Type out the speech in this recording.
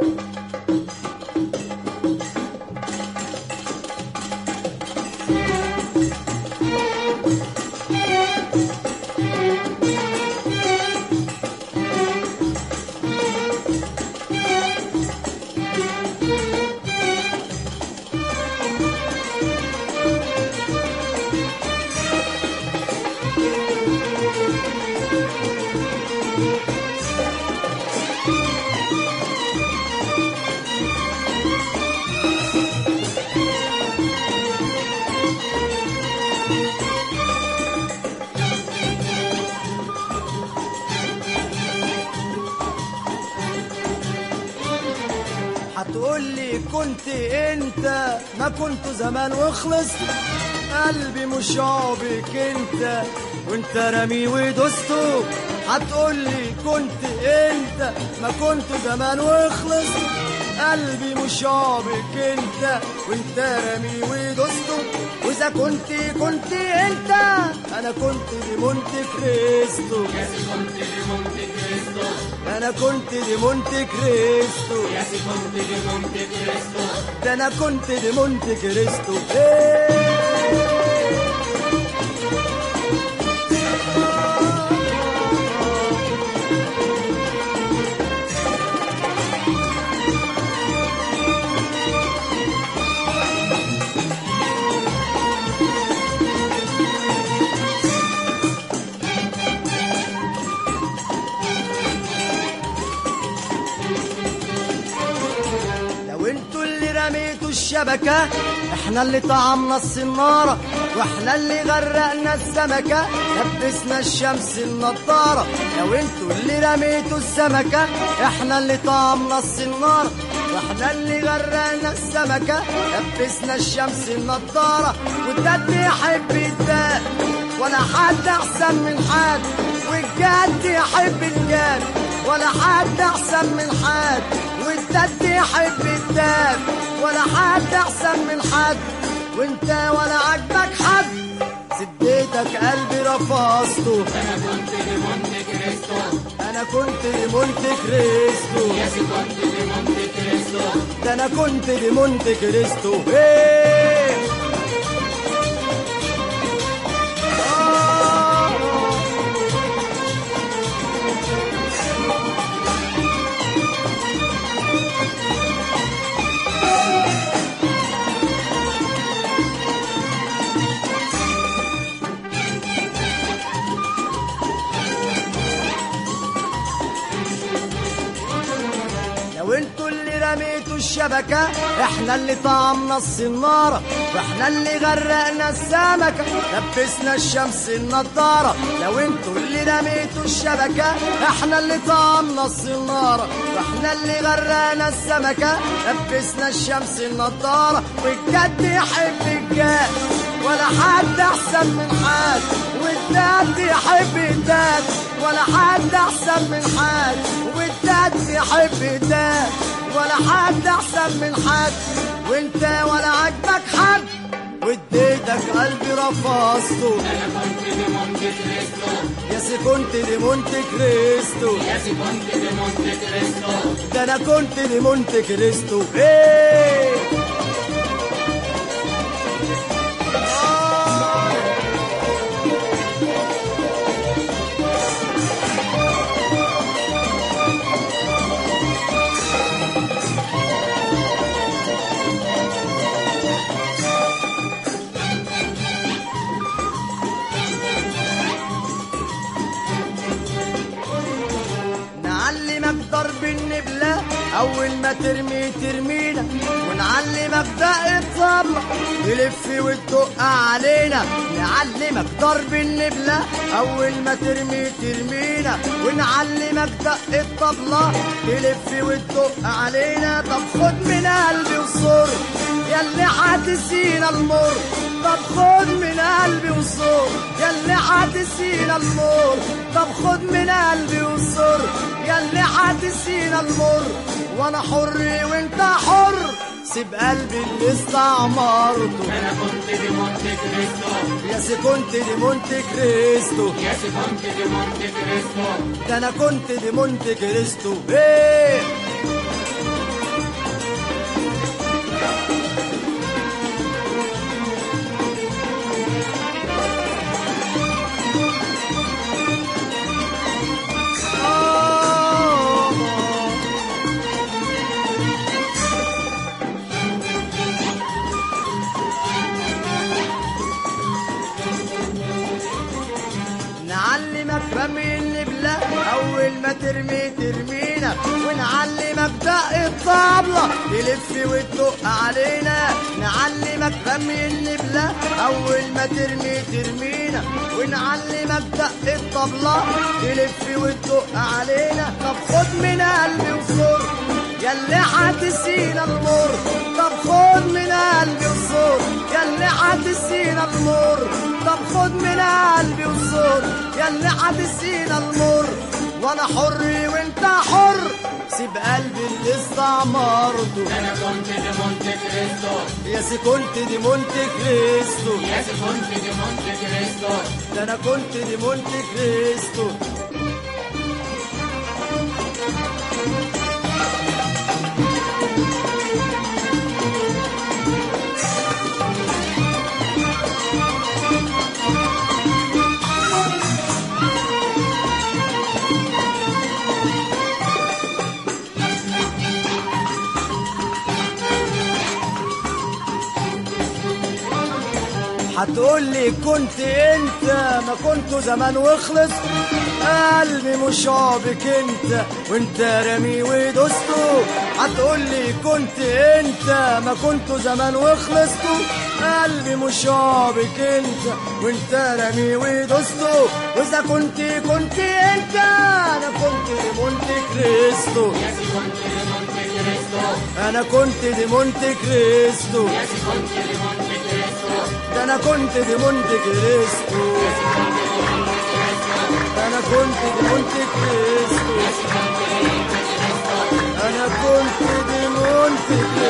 هتقولي كنت انت ما كنت زمان وخلصت قلبي مش عابك انت وانت رامي ودوسته هتقولي كنت انت ما كنت زمان وخلصت قلبي مش عابك انت وانت رامي ودوسته واذا كنت كنت انت انا كنت دي مونت كريستو انا كنت دي مونت كريستو ده انا كنت دي مونت كريستو إيه. لو انتوا اللي رميتوا الشبكة احنا اللي طعمنا الصنارة واحنا اللي غرقنا السمكة لبسنا الشمس النضارة لو انتوا اللي رميتوا السمكة احنا اللي طعمنا الصنارة واحنا اللي غرقنا السمكة لبسنا الشمس النضارة والدد يحب الداد ولا حد احسن من حد والجد يحب الجد ولا حد احسن من حد والدد يحب الداد ولا حد احسن من حد وانت ولا عجبك حد سديتك قلبي رفضته انا كنت لمونت كريستو انا كنت لمونت كريستو يا سي كنت لمونت كريستو ده انا كنت لمونت كريستو ايه آه. لو انتوا اللي رميتوا الشبكة احنا اللي طعمنا الصنارة واحنا اللي غرقنا السمكة لبسنا الشمس النضارة لو انتوا اللي رميتوا الشبكة احنا اللي طعمنا الصنارة واحنا اللي غرقنا السمكة لبسنا الشمس النضارة والجد يحب الجد ولا حد احسن من حد والداد يحب الداد ولا حد احسن من حد والداد يحب الداد ولا حد احسن من حد وانت ولا عجبك حد واديتك قلبي رفضته انا كنت لمونت كريستو يا سي كنت دي مونت كريستو يا سي كنت لمونت كريستو ده انا كنت دي مونت كريستو ايه آه. نعلمك ضرب النبلة أول ما ترمي ترمينا ونعلمك دق الطبلة تلف وتدق علينا نعلمك ضرب النبلة أول ما ترمي ترمينا ونعلمك دق الطبلة تلف وتدق علينا طب خد من قلبي وصر ياللي حاتسينا المر طب خد من قلبي وصر ياللي حاتسينا المر طب خد من قلبي وصر ياللي حاتسينا المر وانا حر وانت حر سيب قلبي اللي استعمرته انا كنت لمونت كريستو يا سي كنت دي مونت كريستو يا سي كنت لمونت كريستو ده انا كنت دي مونت كريستو ايه ونعلمك دق الطبلة تلف وتدق علينا نعلمك رمي النبلة أول ما ترمي ترمينا ونعلمك دق الطبلة تلف وتدق علينا طب خد من قلبي وصور ياللي هتسينا المر طب خد من قلبي وصور ياللي هتسينا المر طب خد من قلبي وصور ياللي هتسينا المر وانا حر وانت حر سيب قلبي اللي استعمرته انا كنت دي مونte كريستو يا سي كنت دي مونت كريستو يا سي كنت دي مونte كريستو ده انا كنت دي مونت كريستو هتقول لي كنت انت ما كنت زمان وخلص قلبي مش عابك انت وانت رامي ودوسته هتقول لي كنت انت ما كنت زمان وخلصته قلبي مش عابك انت وانت رامي ودوسته واذا كنت كنت انت انا كنت دي مونت كريستو يا سي كنت دي مونte كريستو انا كنت دي مونت كريستو يا سي كنت دي مونte كريستو ده انا كنت دي مونت كريستو انا كنت دي مونت كريستو انا كنت دي مونت كريستو